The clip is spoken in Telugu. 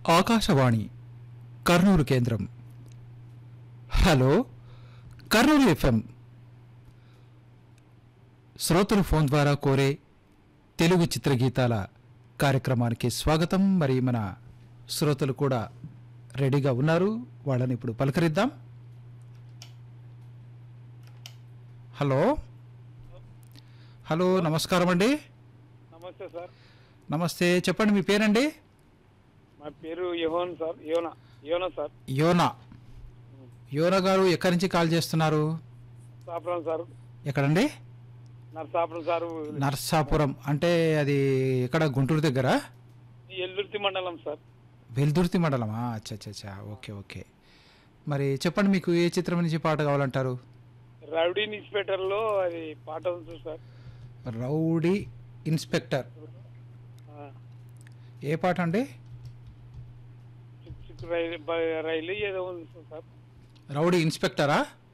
ఆకాశవాణి కర్నూలు కేంద్రం హలో కర్నూలు ఎఫ్ఎం శ్రోతలు ఫోన్ ద్వారా కోరే తెలుగు చిత్రగీతాల కార్యక్రమానికి స్వాగతం మరి మన శ్రోతలు కూడా రెడీగా ఉన్నారు వాళ్ళని ఇప్పుడు పలకరిద్దాం హలో హలో నమస్కారం అండి నమస్తే సార్ నమస్తే చెప్పండి మీ పేరండి నా పేరు యోహన్ సార్ యోనా యోనా సార్ యోనా యోనా గారు ఎక్కడి నుంచి కాల్ చేస్తున్నారు సాపురం సార్ ఎక్కడండి నరసాపురం సార్ నర్సాపురం అంటే అది ఎక్కడ గుంటూరు దగ్గర ఎల్దుర్తి మండలం సార్ వెల్దుర్తి మండలమా అచ్చా అచ్చా అచ్చా ఓకే ఓకే మరి చెప్పండి మీకు ఏ చిత్రం నుంచి పాట కావాలంటారు రౌడీ ఇన్స్పెక్టర్ లో అది పాట ఉంది సార్ రౌడీ ఇన్స్పెక్టర్ ఆ, ఏ పాట అండి చిక్ చిక్ రైలు బ- రైలు ఏదో ఉంది సార్ రౌడీ ఇన్స్పెక్టరా